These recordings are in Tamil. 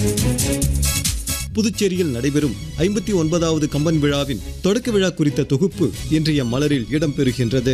புதுச்சேரியில் நடைபெறும் ஐம்பத்தி ஒன்பதாவது கம்பன் விழாவின் தொடக்க விழா குறித்த தொகுப்பு இன்றைய மலரில் இடம்பெறுகின்றது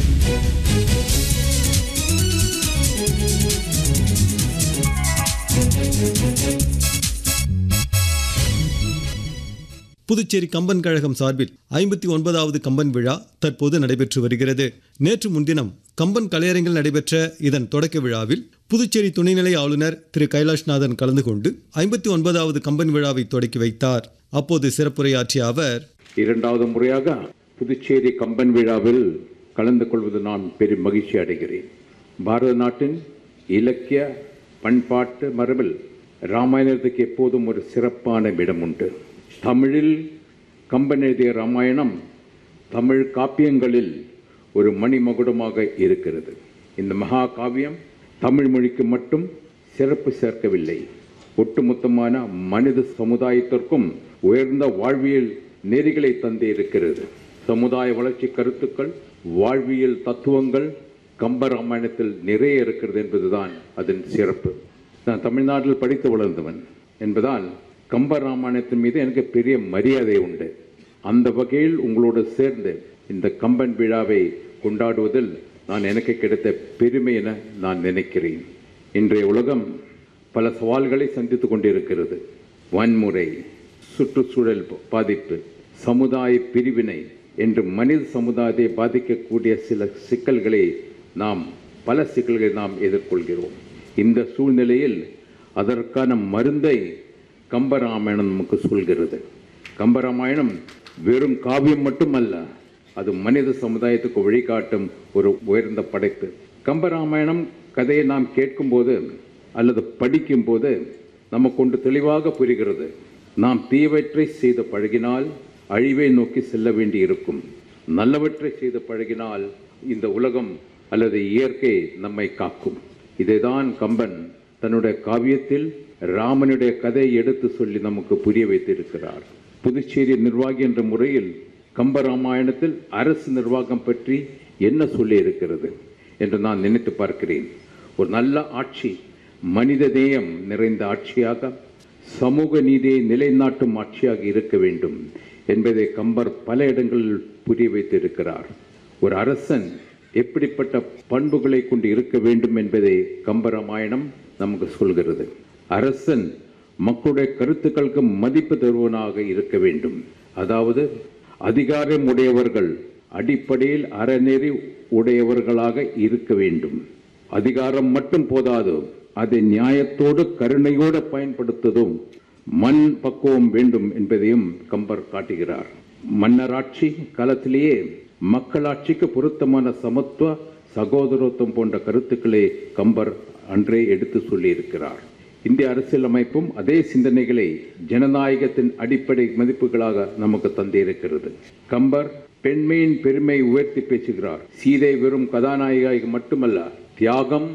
புதுச்சேரி கம்பன் கழகம் சார்பில் ஐம்பத்தி ஒன்பதாவது கம்பன் விழா தற்போது நடைபெற்று வருகிறது நேற்று முன்தினம் கம்பன் கலையரங்கில் நடைபெற்ற இதன் தொடக்க விழாவில் புதுச்சேரி துணைநிலை ஆளுநர் திரு கைலாஷ்நாதன் கலந்து கொண்டு ஐம்பத்தி ஒன்பதாவது கம்பன் விழாவை தொடக்கி வைத்தார் அப்போது சிறப்புரையாற்றிய அவர் இரண்டாவது முறையாக புதுச்சேரி கம்பன் விழாவில் கலந்து கொள்வது நான் பெரும் மகிழ்ச்சி அடைகிறேன் பாரத நாட்டின் இலக்கிய பண்பாட்டு மரபில் ராமாயணத்துக்கு எப்போதும் ஒரு சிறப்பான இடம் உண்டு தமிழில் கம்பன் எழுதிய ராமாயணம் தமிழ் காப்பியங்களில் ஒரு மணிமகுடமாக இருக்கிறது இந்த மகா காவியம் தமிழ் மொழிக்கு மட்டும் சிறப்பு சேர்க்கவில்லை ஒட்டுமொத்தமான மனித சமுதாயத்திற்கும் உயர்ந்த வாழ்வியல் நெறிகளை தந்து இருக்கிறது சமுதாய வளர்ச்சி கருத்துக்கள் வாழ்வியல் தத்துவங்கள் கம்பராமாயணத்தில் நிறைய இருக்கிறது என்பதுதான் அதன் சிறப்பு நான் தமிழ்நாட்டில் படித்து வளர்ந்தவன் என்பதால் கம்பராமாயணத்தின் மீது எனக்கு பெரிய மரியாதை உண்டு அந்த வகையில் உங்களோடு சேர்ந்து இந்த கம்பன் விழாவை கொண்டாடுவதில் நான் எனக்கு கிடைத்த பெருமை என நான் நினைக்கிறேன் இன்றைய உலகம் பல சவால்களை சந்தித்துக் கொண்டிருக்கிறது வன்முறை சுற்றுச்சூழல் பாதிப்பு சமுதாய பிரிவினை என்று மனித சமுதாயத்தை பாதிக்கக்கூடிய சில சிக்கல்களை நாம் பல சிக்கல்களை நாம் எதிர்கொள்கிறோம் இந்த சூழ்நிலையில் அதற்கான மருந்தை கம்பராமாயணம் நமக்கு சொல்கிறது கம்பராமாயணம் வெறும் காவியம் மட்டுமல்ல அது மனித சமுதாயத்துக்கு வழிகாட்டும் ஒரு உயர்ந்த படைப்பு கம்பராமாயணம் கதையை நாம் கேட்கும்போது அல்லது படிக்கும்போது நமக்கு ஒன்று தெளிவாக புரிகிறது நாம் தீவற்றை செய்து பழகினால் அழிவை நோக்கி செல்ல வேண்டி இருக்கும் நல்லவற்றை செய்து பழகினால் இந்த உலகம் அல்லது இயற்கை நம்மை காக்கும் இதைதான் கம்பன் தன்னுடைய காவியத்தில் ராமனுடைய கதையை எடுத்து சொல்லி நமக்கு புரிய வைத்திருக்கிறார் புதுச்சேரி நிர்வாகி என்ற முறையில் கம்பராமாயணத்தில் அரசு நிர்வாகம் பற்றி என்ன சொல்லி இருக்கிறது என்று நான் நினைத்து பார்க்கிறேன் ஒரு நல்ல ஆட்சி மனித நேயம் நிறைந்த ஆட்சியாக சமூக நீதியை நிலைநாட்டும் ஆட்சியாக இருக்க வேண்டும் என்பதை கம்பர் பல இடங்களில் புரிய வைத்திருக்கிறார் ஒரு அரசன் எப்படிப்பட்ட பண்புகளை கொண்டு இருக்க வேண்டும் என்பதை கம்பராமாயணம் நமக்கு சொல்கிறது அரசன் மக்களுடைய கருத்துக்களுக்கு மதிப்பு தருவனாக இருக்க வேண்டும் அதாவது அதிகாரம் உடையவர்கள் அடிப்படையில் அறநெறி உடையவர்களாக இருக்க வேண்டும் அதிகாரம் மட்டும் போதாது அதை நியாயத்தோடு கருணையோடு பயன்படுத்துவதும் மண் பக்குவம் வேண்டும் என்பதையும் கம்பர் காட்டுகிறார் மன்னராட்சி காலத்திலேயே மக்களாட்சிக்கு பொருத்தமான சமத்துவ சகோதரத்துவம் போன்ற கருத்துக்களை கம்பர் அன்றே எடுத்து சொல்லியிருக்கிறார் இந்திய அரசியலமைப்பும் அதே சிந்தனைகளை ஜனநாயகத்தின் அடிப்படை மதிப்புகளாக நமக்கு தந்திருக்கிறது கம்பர் பெண்மையின் பெருமை உயர்த்தி பேசுகிறார் சீதை வெறும் கதாநாயகி மட்டுமல்ல தியாகம்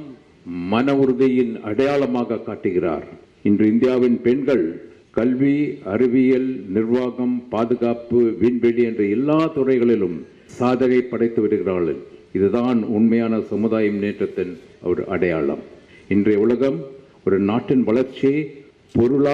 மன உறுதியின் அடையாளமாக காட்டுகிறார் இன்று இந்தியாவின் பெண்கள் கல்வி அறிவியல் நிர்வாகம் பாதுகாப்பு விண்வெளி என்ற எல்லா துறைகளிலும் சாதனை படைத்து வருகிறார்கள் இதுதான் உண்மையான சமுதாய முன்னேற்றத்தின் ஒரு அடையாளம் இன்றைய உலகம் ஒரு நாட்டின் வளர்ச்சியை பொருளா